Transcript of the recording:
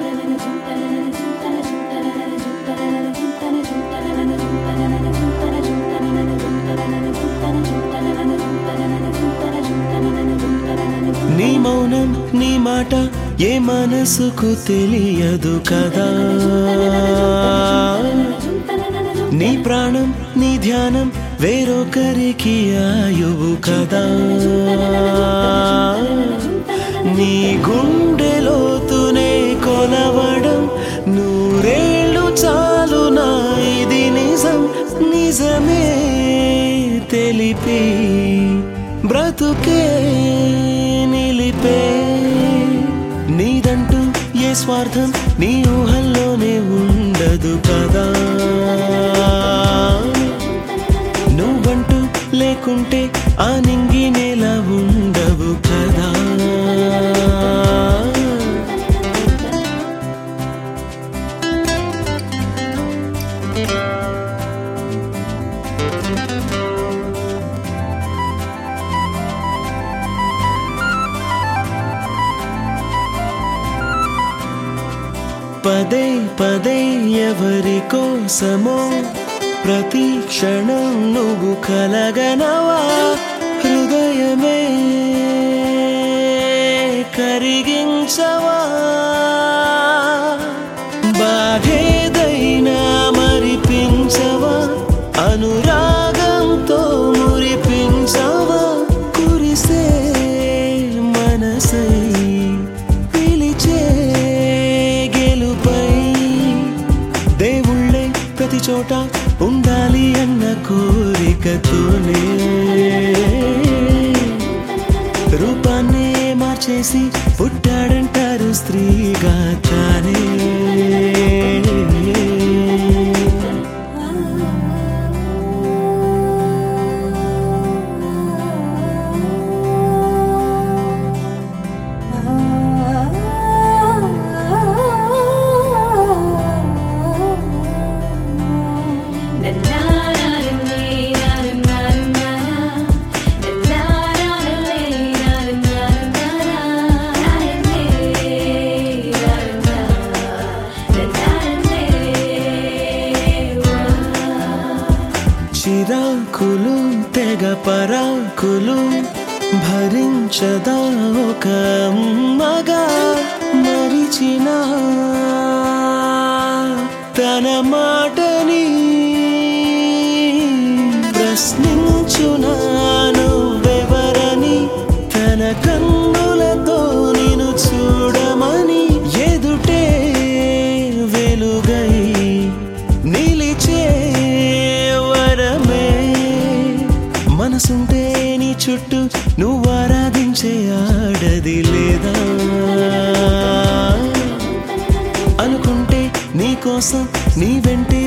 నీ మౌనం నీ మాట ఏ మనసుకు తెలియదు కదా నీ ప్రాణం నీ ధ్యానం వేరొకరికి ఆయువు కదా నీ గుండెలోతునే కొలవడం నూరేళ్ళు చాలు నా ఇది నిజం నిజమే తెలిపి బ్రతుకే నిలిపే నీదంటూ ఏ స్వార్థం నీ ఊహల్లోనే ఉండదు కదా నువ్వంటూ లేకుంటే ఆ నింగి నేల ఉండవు కదా పదే పదే ఎవరి కోసమో ప్రతి క్షణం నువ్వు కలగనవా హృదయమే కరిగించవా బాధేదైనా మరిపించవా అనురాగంతో మురిపించవా కురిసే మనసై పిలిచే గెలుపై దేవుళ్ళే ప్రతి చోట ఉండాలి అన్న కోరికతోనే రూపాన్నే మార్చేసి పుట్టాడంటారు స్త్రీగా తానే చిరాకులు తెగ పరాకులు భరించదా ఒక అమ్మగా మరిచిన తన మాటని ప్రశ్నించునా నువ్వెవరని తన కన్నులతో నిన్ను చూడమని ఎదుటే వెలుగై నిలిచే వరమే మనసుంటే నీ చుట్టూ నువ్వు ఆరాధించే ఆడది లేదా అనుకుంటే నీ కోసం నీ వెంటే